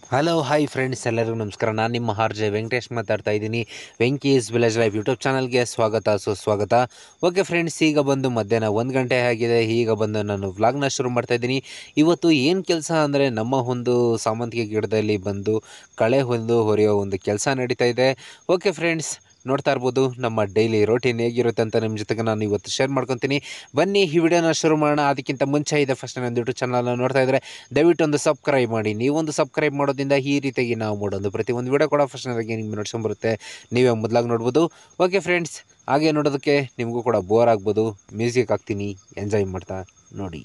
hello hi friends ಎಲ್ಲರಿಗೂ ನಮಸ್ಕಾರ ನಾನು ನಿಮ್ಮ ಆರ್ ಜೆ ವೆಂಕಟೇಶ್ ಮಾತಾಡ್ತಾ ಇದ್ದೀನಿ ವೆಂಕೀಸ್ ವಿಲೇಜ್ ಲೈಫ್ ಯೂಟ್ಯೂಬ್ ಚಾನಲ್ಗೆ ಸ್ವಾಗತ ಸುಸ್ವಾಗತ ಓಕೆ ಫ್ರೆಂಡ್ಸ್ ಈಗ ಬಂದು ಮಧ್ಯಾಹ್ನ ಒಂದು ಗಂಟೆ ಆಗಿದೆ ಈಗ ಬಂದು ನಾನು ವ್ಲಾಗ್ನ ಶುರು ಮಾಡ್ತಾ ಇದ್ದೀನಿ ಇವತ್ತು ಏನು ಕೆಲಸ ಅಂದರೆ ನಮ್ಮ ಒಂದು ಸಾಮಂತಿಗೆ ಗಿಡದಲ್ಲಿ ಬಂದು ಕಳೆ ಹೊಂದು ಹೊರೆಯೋ ಒಂದು ಕೆಲಸ ನಡೀತಾ ಇದೆ ಓಕೆ ಫ್ರೆಂಡ್ಸ್ ನೋಡ್ತಾ ಇರ್ಬೋದು ನಮ್ಮ ಡೈಲಿ ರೋಟೀನ್ ಹೇಗಿರುತ್ತೆ ಅಂತ ನಿಮ್ಮ ಜೊತೆಗೆ ನಾನು ಇವತ್ತು ಶೇರ್ ಮಾಡ್ಕೊತೀನಿ ಬನ್ನಿ ಈ ವಿಡಿಯೋನ ಶುರು ಮಾಡೋಣ ಅದಕ್ಕಿಂತ ಮುಂಚೆ ಇದೆ ಫಸ್ಟ್ ನನ್ನ ಯೂಟ್ಯೂಬ್ ಚಾನಲ್ನ ನೋಡ್ತಾ ಇದ್ದರೆ ದಯವಿಟ್ಟು ಒಂದು ಸಬ್ಸ್ಕ್ರೈಬ್ ಮಾಡಿ ನೀವೊಂದು ಸಬ್ಸ್ಕ್ರೈಬ್ ಮಾಡೋದ್ರಿಂದ ಈ ರೀತಿಯಾಗಿ ನಾವು ಮಾಡೋದು ಪ್ರತಿಯೊಂದು ವಿಡಿಯೋ ಕೂಡ ಫಸ್ಟ್ ನನಗೆ ನಿಮ್ಗೆ ನೋಡ್ಸ್ಕೊಂಬರುತ್ತೆ ನೀವೇ ಮೊದಲಾಗಿ ನೋಡ್ಬೋದು ಓಕೆ ಫ್ರೆಂಡ್ಸ್ ಹಾಗೆ ನೋಡೋದಕ್ಕೆ ನಿಮಗೂ ಕೂಡ ಬೋರ್ ಆಗ್ಬೋದು ಮ್ಯೂಸಿಕ್ ಹಾಕ್ತೀನಿ ಎಂಜಾಯ್ ಮಾಡ್ತಾ ನೋಡಿ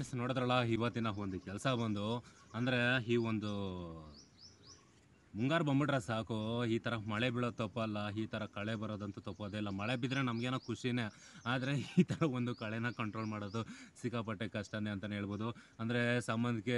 ಫ್ರೆಂಡ್ಸ್ ನೋಡಿದ್ರಲ್ಲ ಇವತ್ತಿನ ಒಂದು ಕೆಲಸ ಬಂದು ಅಂದರೆ ಈ ಒಂದು ಮುಂಗಾರು ಬಂದ್ಬಿಟ್ರೆ ಸಾಕು ಈ ಥರ ಮಳೆ ಬೀಳೋದು ತಪ್ಪಲ್ಲ ಈ ಥರ ಕಳೆ ಬರೋದಂತೂ ತಪ್ಪೋದೇ ಇಲ್ಲ ಮಳೆ ಬಿದ್ದರೆ ನಮಗೇನೋ ಖುಷಿನೇ ಆದರೆ ಈ ಥರ ಒಂದು ಕಳೆನ ಕಂಟ್ರೋಲ್ ಮಾಡೋದು ಸಿಕ್ಕಾಪಟ್ಟೆ ಕಷ್ಟನೇ ಅಂತಲೇ ಹೇಳ್ಬೋದು ಅಂದರೆ ಸಂಬಂಧಕ್ಕೆ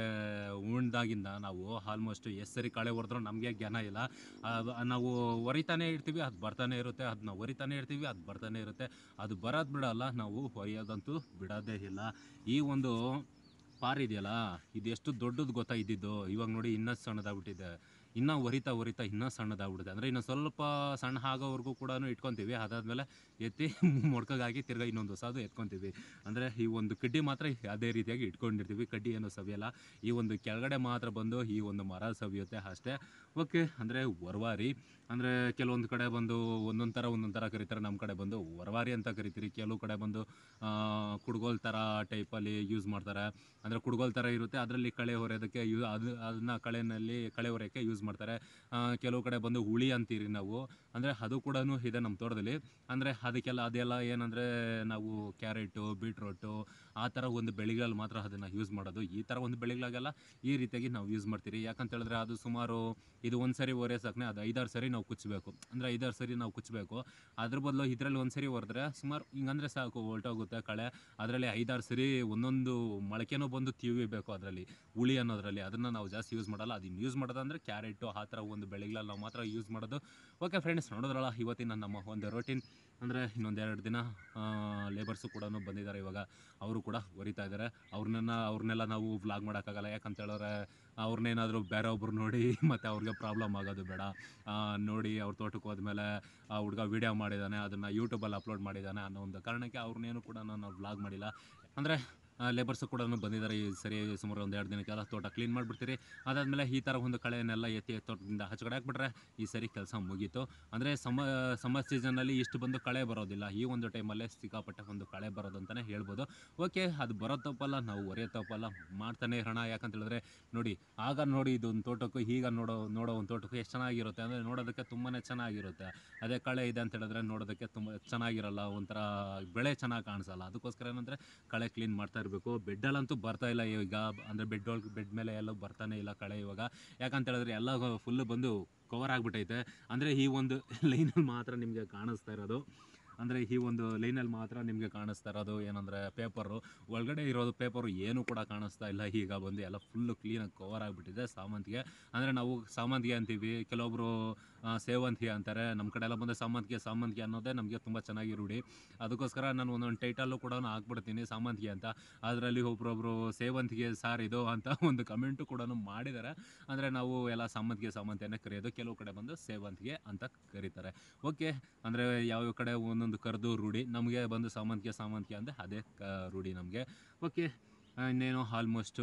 ಉಣ್ದಾಗಿಂದ ನಾವು ಆಲ್ಮೋಸ್ಟ್ ಎಷ್ಟು ಸರಿ ಕಳೆ ಹೊಡೆದ್ರೂ ನಮಗೆ ಜ್ಞಾನ ಇಲ್ಲ ಅದು ನಾವು ಹೊರಿತಾನೆ ಇರ್ತೀವಿ ಅದು ಬರ್ತಾನೆ ಇರುತ್ತೆ ಅದನ್ನ ಹೊರಿತಾನೆ ಇರ್ತೀವಿ ಅದು ಬರ್ತಾನೆ ಇರುತ್ತೆ ಅದು ಬರೋದು ಬಿಡಲ್ಲ ನಾವು ಹೊರೆಯೋದಂತೂ ಬಿಡೋದೇ ಇಲ್ಲ ಈ ಒಂದು ಪಾರ್ ಇದೆಯಲ್ಲ ಇದು ಎಷ್ಟು ದೊಡ್ಡದು ಗೊತ್ತಾ ಇದ್ದಿದ್ದು ಇವಾಗ ನೋಡಿ ಇನ್ನೂ ಸಣ್ಣದಾಗ್ಬಿಟ್ಟಿದೆ ಇನ್ನೂ ಹೊರಿತಾ ಹೊರಿತಾ ಇನ್ನೂ ಸಣ್ಣದಾಗ್ಬಿಡುತ್ತೆ ಅಂದರೆ ಇನ್ನು ಸ್ವಲ್ಪ ಸಣ್ಣ ಆಗೋವರೆಗೂ ಕೂಡ ಇಟ್ಕೊತೀವಿ ಅದಾದಮೇಲೆ ಎತ್ತಿ ಮೊಡ್ಕಾಗಿ ತಿರ್ಗಾ ಇನ್ನೊಂದು ಹೊಸದು ಎತ್ಕೊತೀವಿ ಅಂದರೆ ಈ ಒಂದು ಕಡ್ಡಿ ಮಾತ್ರ ಅದೇ ರೀತಿಯಾಗಿ ಇಟ್ಕೊಂಡಿರ್ತೀವಿ ಕಡ್ಡಿ ಏನು ಸವಿಯಲ್ಲ ಈ ಒಂದು ಕೆಳಗಡೆ ಮಾತ್ರ ಬಂದು ಈ ಒಂದು ಮರ ಸವಿಯುತ್ತೆ ಅಷ್ಟೇ ಓಕೆ ಅಂದರೆ ಹೊರವಾರಿ ಅಂದರೆ ಕೆಲವೊಂದು ಕಡೆ ಬಂದು ಒಂದೊಂದು ಥರ ಒಂದೊಂದು ಥರ ಕರೀತಾರೆ ನಮ್ಮ ಕಡೆ ಬಂದು ಹೊರವಾರಿ ಅಂತ ಕರಿತೀರಿ ಕೆಲವು ಕಡೆ ಬಂದು ಆ, ಕುಡ್ಗೋಲ್ ಥರ ಟೈಪಲ್ಲಿ ಯೂಸ್ ಮಾಡ್ತಾರೆ ಅಂದರೆ ಕುಡ್ಗೋಲ್ ಥರ ಇರುತ್ತೆ ಅದರಲ್ಲಿ ಕಳೆ ಹೊರೆಯೋದಕ್ಕೆ ಯೂ ಅದು ಅದನ್ನ ಕಳೆನಲ್ಲಿ ಕಳೆ ಹೊರೆಯೋಕ್ಕೆ ಯೂಸ್ ಮಾಡ್ತಾರೆ ಆ, ಕೆಲವು ಕಡೆ ಬಂದು ಹುಳಿ ಅಂತೀರಿ ನಾವು ಅಂದರೆ ಅದು ಕೂಡ ಇದೆ ನಮ್ಮ ತೋಟದಲ್ಲಿ ಅಂದರೆ ಅದಕ್ಕೆಲ್ಲ ಅದೆಲ್ಲ ಏನಂದರೆ ನಾವು ಕ್ಯಾರೆಟು ಬೀಟ್ರೋಟು ಆ ಥರ ಒಂದು ಬೆಳೆಗಳಲ್ಲಿ ಮಾತ್ರ ಅದನ್ನು ಯೂಸ್ ಮಾಡೋದು ಈ ಥರ ಒಂದು ಬೆಳೆಗಳಿಗೆಲ್ಲ ಈ ರೀತಿಯಾಗಿ ನಾವು ಯೂಸ್ ಮಾಡ್ತೀರಿ ಯಾಕಂತ ಹೇಳಿದ್ರೆ ಅದು ಸುಮಾರು ಇದು ಒಂದು ಸರಿ ಒರೆಸೋಕೆ ಅದು ಐದಾರು ಸರಿ ನಾವು ಕುಚ್ಚಬೇಕು ಅಂದರೆ ಐದಾರು ಸರಿ ನಾವು ಕುಚ್ಚಬೇಕು ಅದ್ರ ಬದಲು ಇದರಲ್ಲಿ ಒಂದು ಸರಿ ಹೊಡೆದ್ರೆ ಸುಮಾರು ಹಿಂಗಂದ್ರೆ ಸಾಕು ಹೊಲ್ಟೋಗುತ್ತೆ ಕಳೆ ಅದರಲ್ಲಿ ಐದಾರು ಸರಿ ಒಂದೊಂದು ಮೊಳಕೆನೂ ಬಂದು ಬೇಕು ಅದರಲ್ಲಿ ಹುಳಿ ಅನ್ನೋದ್ರಲ್ಲಿ ಅದನ್ನು ನಾವು ಜಾಸ್ತಿ ಯೂಸ್ ಮಾಡಲ್ಲ ಅದನ್ನು ಯೂಸ್ ಮಾಡೋದಂದ್ರೆ ಕ್ಯಾರೆಟು ಆ ಥರ ಒಂದು ಬೆಳೆಗಳಲ್ಲಿ ನಾವು ಮಾತ್ರ ಯೂಸ್ ಮಾಡೋದು ಓಕೆ ಫ್ರೆಂಡ್ಸ್ ನೋಡಿದ್ರಲ್ಲ ಇವತ್ತಿನ ನಮ್ಮ ಒಂದು ರೋಟೀನ್ ಅಂದರೆ ಇನ್ನೊಂದೆರಡು ದಿನ ಲೇಬರ್ಸು ಕೂಡ ಬಂದಿದ್ದಾರೆ ಇವಾಗ ಅವರು ಕೂಡ ಹೊರಿತಾ ಇದ್ದಾರೆ ಅವ್ರನ್ನ ಅವ್ರನ್ನೆಲ್ಲ ನಾವು ವ್ಲಾಗ್ ಮಾಡೋಕ್ಕಾಗಲ್ಲ ಯಾಕಂತ ಹೇಳಿದ್ರೆ ಅವ್ರನ್ನೇನಾದರೂ ಬೇರೆ ಒಬ್ರು ನೋಡಿ ಮತ್ತು ಅವ್ರಿಗೆ ಪ್ರಾಬ್ಲಮ್ ಆಗೋದು ಬೇಡ ಆ, ನೋಡಿ ಅವ್ರ ತೋಟಕ್ಕೆ ಹೋದ್ಮೇಲೆ ಆ ಹುಡುಗ ವೀಡಿಯೋ ಮಾಡಿದ್ದಾನೆ ಅದನ್ನು ಯೂಟ್ಯೂಬಲ್ಲಿ ಅಪ್ಲೋಡ್ ಮಾಡಿದ್ದಾನೆ ಅನ್ನೋ ಒಂದು ಕಾರಣಕ್ಕೆ ಅವ್ರನ್ನೇನು ಕೂಡ ನಾನು ವ್ಲಾಗ್ ಮಾಡಿಲ್ಲ ಅಂದರೆ ಲೇಬರ್ಸು ಕೂಡ ಬಂದಿದ್ದಾರೆ ಈ ಸರಿ ಸುಮಾರು ಒಂದು ಎರಡು ದಿನಕ್ಕೆಲ್ಲ ತೋಟ ಕ್ಲೀನ್ ಮಾಡಿಬಿಡ್ತೀರಿ ಅದಾದಮೇಲೆ ಈ ಥರ ಒಂದು ಕಳೆಯನ್ನೆಲ್ಲ ಎತ್ತಿ ತೋಟದಿಂದ ಹಚ್ಕಡೆ ಹಾಕ್ಬಿಟ್ರೆ ಈ ಸರಿ ಕೆಲಸ ಮುಗೀತು ಅಂದರೆ ಸಮ ಸಮ್ಮರ್ ಸೀಸನಲ್ಲಿ ಇಷ್ಟು ಬಂದು ಕಳೆ ಬರೋದಿಲ್ಲ ಈ ಒಂದು ಟೈಮಲ್ಲೇ ಸಿಕ್ಕಾಪಟ್ಟೆ ಒಂದು ಕಳೆ ಬರೋದು ಅಂತಲೇ ಹೇಳ್ಬೋದು ಓಕೆ ಅದು ಬರೋ ತಪ್ಪಲ್ಲ ನಾವು ಹೊರೆಯೋ ತಪ್ಪಲ್ಲ ಮಾಡ್ತಾನೆ ಇರೋಣ ಯಾಕಂತ ಹೇಳಿದ್ರೆ ನೋಡಿ ಆಗ ನೋಡಿ ಇದೊಂದು ತೋಟಕ್ಕೂ ಈಗ ನೋಡೋ ನೋಡೋ ಒಂದು ತೋಟಕ್ಕೂ ಎಷ್ಟು ಚೆನ್ನಾಗಿರುತ್ತೆ ಅಂದರೆ ನೋಡೋದಕ್ಕೆ ತುಂಬಾ ಚೆನ್ನಾಗಿರುತ್ತೆ ಅದೇ ಕಳೆ ಇದೆ ಅಂತ ಹೇಳಿದ್ರೆ ನೋಡೋದಕ್ಕೆ ತುಂಬ ಚೆನ್ನಾಗಿರಲ್ಲ ಒಂಥರ ಬೆಳೆ ಚೆನ್ನಾಗಿ ಕಾಣಿಸಲ್ಲ ಅದಕ್ಕೋಸ್ಕರ ಏನಂದರೆ ಕಳೆ ಕ್ಲೀನ್ ಮಾಡ್ತಾ ಇರಬೇಕು ಬೆಡ್ಡಲ್ಲಂತೂ ಬರ್ತಾ ಇಲ್ಲ ಈಗ ಅಂದರೆ ಬೆಡ್ ಒಳಗೆ ಬೆಡ್ ಮೇಲೆ ಎಲ್ಲ ಬರ್ತಾನೆ ಇಲ್ಲ ಕಳೆ ಇವಾಗ ಯಾಕಂತ ಹೇಳಿದ್ರೆ ಎಲ್ಲ ಫುಲ್ಲು ಬಂದು ಕವರ್ ಆಗಿಬಿಟ್ಟೈತೆ ಅಂದರೆ ಈ ಒಂದು ಲೈನಲ್ಲಿ ಮಾತ್ರ ನಿಮಗೆ ಕಾಣಿಸ್ತಾ ಇರೋದು ಅಂದರೆ ಈ ಒಂದು ಲೈನಲ್ಲಿ ಮಾತ್ರ ನಿಮಗೆ ಕಾಣಿಸ್ತಾ ಇರೋದು ಏನಂದರೆ ಪೇಪರು ಒಳಗಡೆ ಇರೋದು ಪೇಪರು ಏನು ಕೂಡ ಕಾಣಿಸ್ತಾ ಇಲ್ಲ ಈಗ ಬಂದು ಎಲ್ಲ ಫುಲ್ಲು ಕ್ಲೀನಾಗಿ ಕವರ್ ಆಗಿಬಿಟ್ಟಿದೆ ಸಾಮಂತಿಗೆ ಅಂದರೆ ನಾವು ಸಾಮಂತಿಗೆ ಅಂತೀವಿ ಕೆಲವೊಬ್ಬರು ಸೇವಂತಿಗೆ ಅಂತಾರೆ ನಮ್ಮ ಕಡೆ ಎಲ್ಲ ಬಂದು ಸಾಮಂತಿಗೆ ಸಾಮಂತಿಗೆ ಅನ್ನೋದೇ ನಮಗೆ ತುಂಬ ಚೆನ್ನಾಗಿ ರೂಢಿ ಅದಕ್ಕೋಸ್ಕರ ನಾನು ಒಂದೊಂದು ಟೈಟಲ್ಲು ಕೂಡ ಹಾಕ್ಬಿಡ್ತೀನಿ ಸಾಮಂತಿಗೆ ಅಂತ ಅದರಲ್ಲಿ ಒಬ್ರೊಬ್ರು ಸೇವಂತಿಗೆ ಸಾರ್ ಇದು ಅಂತ ಒಂದು ಕಮೆಂಟು ಕೂಡ ಮಾಡಿದ್ದಾರೆ ಅಂದರೆ ನಾವು ಎಲ್ಲ ಸಾಮಂತಿಗೆ ಸಾಮಂತಿಯನ್ನೇ ಕರೆಯೋದು ಕೆಲವು ಕಡೆ ಬಂದು ಸೇವಂತಿಗೆ ಅಂತ ಕರೀತಾರೆ ಓಕೆ ಅಂದರೆ ಯಾವ ಕಡೆ ಒಂದೊಂದು ಕರೆದು ರೂಢಿ ನಮಗೆ ಬಂದು ಸಾಮಂತಿಗೆ ಸಾಮಂತಿಗೆ ಅಂದರೆ ಅದೇ ಕ ರೂಢಿ ನಮಗೆ ಓಕೆ ಆ, ಇನ್ನೇನು ಆಲ್ಮೋಸ್ಟು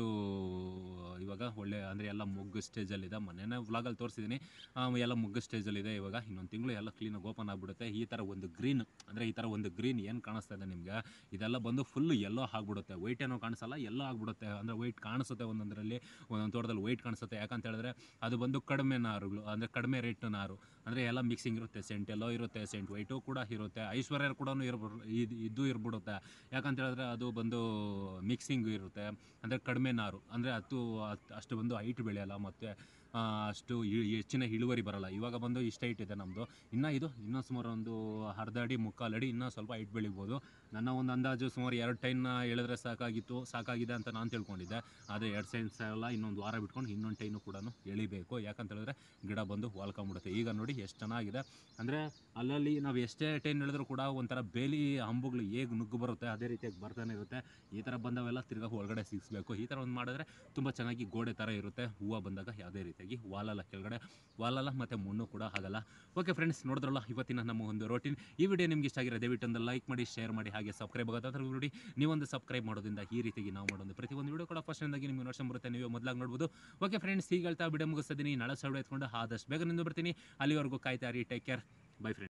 ಇವಾಗ ಒಳ್ಳೆ ಅಂದರೆ ಎಲ್ಲ ಮುಗ್ಗು ಸ್ಟೇಜಲ್ಲಿದೆ ಮೊನ್ನೆನೇ ವ್ಲಾಗಲ್ಲಿ ತೋರಿಸಿದ್ದೀನಿ ಎಲ್ಲ ಮುಗ್ಗು ಸ್ಟೇಜಲ್ಲಿದೆ ಇವಾಗ ಇನ್ನೊಂದು ತಿಂಗಳು ಎಲ್ಲ ಕ್ಲೀನಾಗಿ ಓಪನ್ ಆಗಿಬಿಡುತ್ತೆ ಈ ಥರ ಒಂದು ಗ್ರೀನ್ ಅಂದರೆ ಈ ಥರ ಒಂದು ಗ್ರೀನ್ ಏನು ಕಾಣಿಸ್ತಾ ಇದೆ ನಿಮಗೆ ಇದೆಲ್ಲ ಬಂದು ಫುಲ್ಲು ಎಲ್ಲೋ ಆಗಿಬಿಡುತ್ತೆ ವೈಟ್ ಏನೋ ಕಾಣಿಸಲ್ಲ ಎಲ್ಲೋ ಆಗಿಬಿಡುತ್ತೆ ಅಂದರೆ ವೈಟ್ ಕಾಣಿಸುತ್ತೆ ಒಂದೊಂದರಲ್ಲಿ ಒಂದೊಂದು ತೋಟದಲ್ಲಿ ವೈಟ್ ಕಾಣಿಸುತ್ತೆ ಯಾಕಂತ ಹೇಳಿದ್ರೆ ಅದು ಬಂದು ಕಡಿಮೆ ನಾರುಗಳು ಅಂದರೆ ಕಡಿಮೆ ರೇಟ್ ನಾರು ಅಂದರೆ ಎಲ್ಲ ಮಿಕ್ಸಿಂಗ್ ಇರುತ್ತೆ ಸೆಂಟ್ ಎಲ್ಲೋ ಇರುತ್ತೆ ಸೆಂಟ್ ವೈಟು ಕೂಡ ಇರುತ್ತೆ ಐಶ್ವರ್ಯ ಕೂಡ ಇರ್ಬ ಇದು ಇದು ಇರ್ಬಿಡುತ್ತೆ ಯಾಕಂತ ಹೇಳಿದ್ರೆ ಅದು ಬಂದು ಮಿಕ್ಸಿಂಗ್ ಇರುತ್ತೆ ಅಂದರೆ ಕಡಿಮೆ ನಾರು ಅಂದರೆ ಅದು ಅತ್- ಅಷ್ಟು ಬಂದು ಹೈಟ್ ಬೆಳೆಯಲ್ಲ ಮತ್ತು ಆ, ಅಷ್ಟು ಇ- ಹೆಚ್ಚಿನ ಇಳುವರಿ ಬರಲ್ಲ ಇವಾಗ ಬಂದು ಇಷ್ಟು ಹೈಟ್ ಇದೆ ನಮ್ಮದು ಇನ್ನು ಇದು ಇನ್ನೂ ಸುಮಾರು ಒಂದು ಅರ್ಧ ಅಡಿ ಮುಕ್ಕಾಲು ಅಡಿ ಇನ್ನೂ ಸ್ವಲ್ಪ ಹೈಟ್ ಬೆಳಿಬೋದು ನನ್ನ ಒಂದು ಅಂದಾಜು ಸುಮಾರು ಎರಡು ಟೈನ್ನ ಹೇಳಿದ್ರೆ ಸಾಕಾಗಿತ್ತು ಸಾಕಾಗಿದೆ ಅಂತ ನಾನು ತಿಳ್ಕೊಂಡಿದ್ದೆ ಆದರೆ ಎರಡು ಸೈನ್ಸ್ ಎಲ್ಲ ಇನ್ನೊಂದು ವಾರ ಬಿಟ್ಕೊಂಡು ಇನ್ನೊಂದು ಟೈನು ಕೂಡ ಎಳಿಬೇಕು ಯಾಕಂತ ಹೇಳಿದ್ರೆ ಗಿಡ ಬಂದು ವಾಲ್ಕೊಂಬಿಡುತ್ತೆ ಈಗ ನೋಡಿ ಎಷ್ಟು ಚೆನ್ನಾಗಿದೆ ಅಂದರೆ ಅಲ್ಲಲ್ಲಿ ನಾವು ಎಷ್ಟೇ ಟೈನ್ ಹೇಳಿದ್ರು ಕೂಡ ಒಂಥರ ಬೇಲಿ ಹಂಬುಗಳು ಹೇಗೆ ನುಗ್ಗು ಬರುತ್ತೆ ಅದೇ ರೀತಿಯಾಗಿ ಬರ್ತಾನೆ ಇರುತ್ತೆ ಈ ಥರ ಬಂದವೆಲ್ಲ ತಿರ್ಗಾ ಒಳಗಡೆ ಸಿಗಿಸ್ಬೇಕು ಈ ಥರ ಒಂದು ಮಾಡಿದ್ರೆ ತುಂಬ ಚೆನ್ನಾಗಿ ಗೋಡೆ ಥರ ಇರುತ್ತೆ ಹೂವು ಬಂದಾಗ ಯಾವುದೇ ರೀತಿಯಾಗಿ ವಾಲಲ್ಲ ಕೆಳಗಡೆ ವಾಲಲ್ಲ ಮತ್ತು ಮಣ್ಣು ಕೂಡ ಆಗಲ್ಲ ಓಕೆ ಫ್ರೆಂಡ್ಸ್ ನೋಡಿದ್ರಲ್ಲ ಇವತ್ತಿನ ನಮ್ಮ ಒಂದು ರೋಟೀನ್ ಈ ವಿಡಿಯೋ ನಿಮ್ಗೆ ಇಷ್ಟ ಆಗಿರೋ ದಯವಿಟ್ಟು ಒಂದು ಲೈಕ್ ಮಾಡಿ ಶೇರ್ ಮಾಡಿ ಹಾಗೆ ಸಬ್ಸ್ಕ್ರೈಬ್ ಆಗೋದಾದ್ರೆ ನೋಡಿ ನೀವೊಂದು ಸಬ್ಸ್ಕ್ರೈಬ್ ಮಾಡೋದ್ರಿಂದ ಈ ರೀತಿಯಾಗಿ ನಾವು ಮಾಡೋದು ಪ್ರತಿಯೊಂದು ವಿಡಿಯೋ ಕೂಡ ಫಸ್ಟ್ ಇಂದಾಗಿ ನಿಮಗೆ ನೋಡ್ಕೊಂಡು ಬರುತ್ತೆ ನೀವು ಮೊದಲಾಗಿ ನೋಡ್ಬೋದು ಓಕೆ ಫ್ರೆಂಡ್ಸ್ ಈಗ ಹೇಳ್ತಾ ವಿಡಿಯೋ ಮುಗಿಸ್ತಿದ್ದೀನಿ ನಾಳೆ ಸೌಡೆ ಎತ್ಕೊಂಡು ಆದಷ್ಟು ಬೇಗ ನಿಂದು ಬರ್ತೀನಿ ಅಲ್ಲಿವರೆಗೂ ಕಾಯ್ತಾ ರೀ ಟೇಕ್ ಕೇರ್ ಬೈ ಫ್ರೆಂಡ್ಸ್